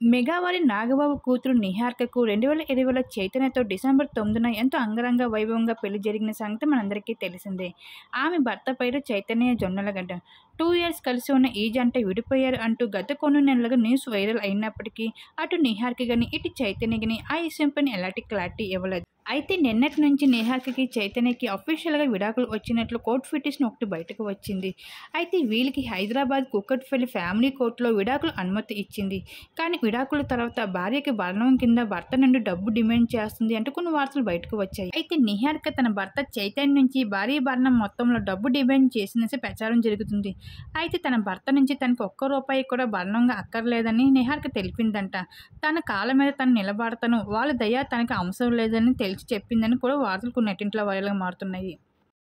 మెగావారి నాగబాబు కూతురు నిహారికకు రెండు వేల ఇరవైలో చైతన్యతో డిసెంబర్ తొమ్మిదిన ఎంతో అంగరంగ వైభవంగా పెళ్లి జరిగిన సంగతి మనందరికీ తెలిసిందే ఆమె భర్త పేరు చైతన్య జొన్నలగడ్డ టూ ఇయర్స్ కలిసి ఉన్న ఈ జంట విడిపోయారు అంటూ గత కొన్ని నెలలుగా న్యూస్ వైరల్ అయినప్పటికీ అటు నిహార్కి కానీ ఇటు చైతన్య కానీ ఆ విషయంపైన ఎలాంటి క్లారిటీ ఇవ్వలేదు అయితే నిన్నటి నుంచి నిహార్కి చైతన్యకి అఫీషియల్గా విడాకులు వచ్చినట్లు కోర్టు పిటిషన్ ఒకటి బయటకు వచ్చింది అయితే వీళ్ళకి హైదరాబాద్ కుక్కట్పల్లి ఫ్యామిలీ కోర్టులో విడాకులు అనుమతి ఇచ్చింది కానీ విడాకుల తర్వాత భార్యకి భరణం కింద భర్త నుండి డబ్బు డిమాండ్ చేస్తుంది అంటూ కొన్ని వార్తలు బయటకు వచ్చాయి అయితే నిహారిక తన భర్త చైతన్య నుంచి భారీ భరణం మొత్తంలో డబ్బు డిమాండ్ చేసినసి ప్రచారం జరుగుతుంది అయితే తన భర్త నుంచి తనకి ఒక్క రూపాయి కూడా భరణంగా అక్కర్లేదని నిహారిక తెలిపిందంట తన కాళ్ళ మీద తను నిలబడతాను వాళ్ళ దయ తనకి అవసరం లేదని తెలిసి చెప్పిందని కూడా వార్తలు కొన్ని నెట్టింట్లో వైరల్గా మారుతున్నాయి